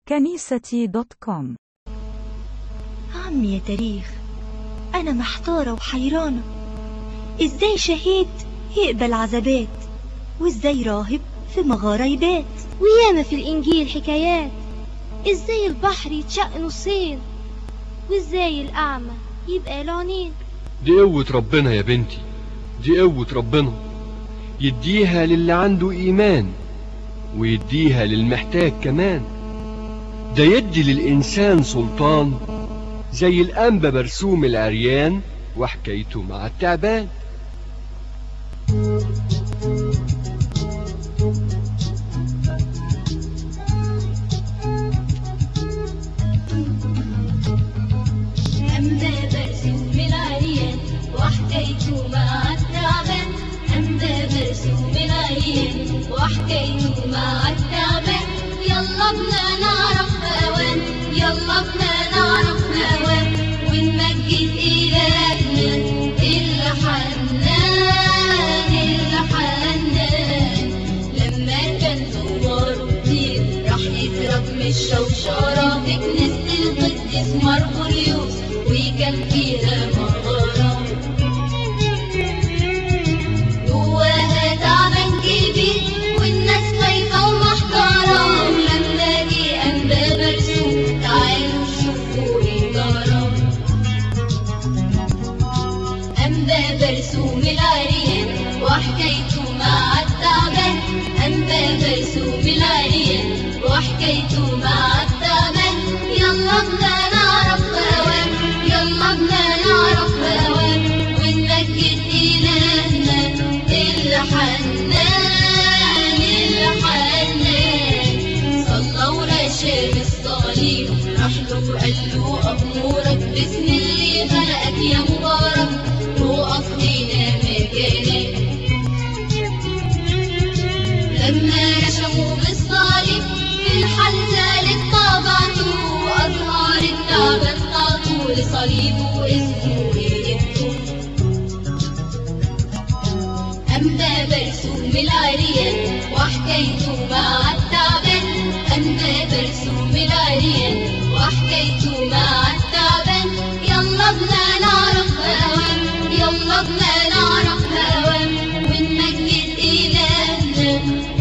كنيستي دوت كوم عمي يا تاريخ أنا محتارة وحيرانة إزاي شهيد يقبل عذابات وإزاي راهب في مغارة يبات وياما في الإنجيل حكايات إزاي البحر يتشق نصين وإزاي الأعمى يبقى له عينين دي قوة ربنا يا بنتي دي قوة ربنا يديها للي عنده إيمان ويديها للمحتاج كمان ده يدي للإنسان سلطان زي الأنبا برسوم العريان وحكايته مع التعبان أما برسوم العريان وحكايته مع التعبان أما برسوم العريان وحكايته مع التعبان يلا بنا نعرف أوان يلا بنا نعرف أوان ونمجد إلهنا الحنان الحنان لما كان زواره كتير راح يضرب من الشوشرة في كنيسة القديس مرقليوس وكان فيها مغارة جواها تعبان كبير والناس خايفة ومحتارة ولما جه أنبا برسوم تعالوا شوفوا إيه جرى أنبا برسوم العريان وحكايته مع التعبان أنبا برسوم العريان وحكايته مع التعبان يلا بنا نعرف أوام يلا بنا نعرف أوام ونمجد إلهنا الحنان الحنان صلى ورشم الصليب راح له وقال له أمورك باسم اللي خلقك يا مبارك وقف لينا مكانك لما رشموا بالصليب في الحل ذلك طبعته أظهر التعبان قاطوا لصليبه اسمه إيدته أما برسوم العريان وحكايته مع التعبان أما برسوم العريان وحكايته مع التعبان يلا بنا نعرف هوام يلا بنا نعرف هوام ونمجد إلهنا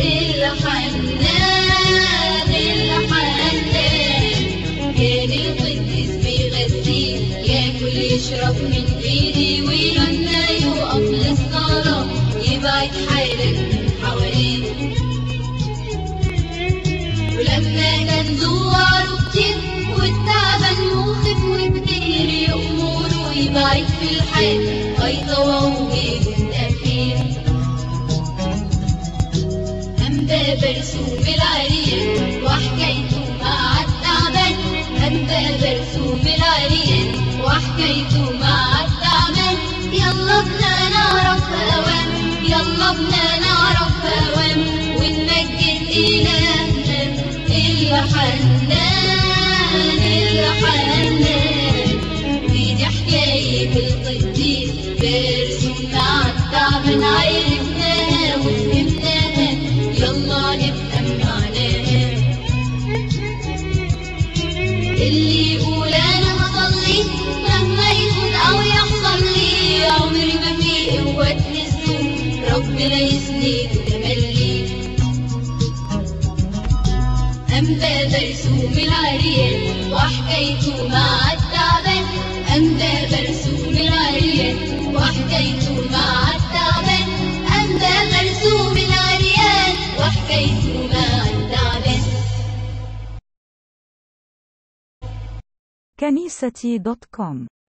الحنان الحنان كان القديس بيغسيه ياكل يشرب من ايدي ولما يقف للصلاة يبعد حالك من حواليه ولما كان زواره كتير والتعبان مخف وكتير يأمره يبعد في الحال هيطوعوا بيه الأخير أنبا برسوم العريان وحكايته مع التعبان أنبا برسوم العريان وحكايته مع التعبان يلا بنا نعرف هوام يلا بنا نعرف هوام ونمجد إلهنا الحنان الحنان ودي حكاية القديس برسوم مع التعبان عرفناها وفهمناها يلا نفهم معناها اللي يقول انا هصلي مهما يكون او يحصل لي عمري ما في قوة تهزه ربنا يسند تملي أنبا برسوم العريان وحكايته مع التعبان أنبا برسوم العريان وحكايته مع التعبان أنبا برسوم العريان وحكايته مع التعبان كنيستي دوت كوم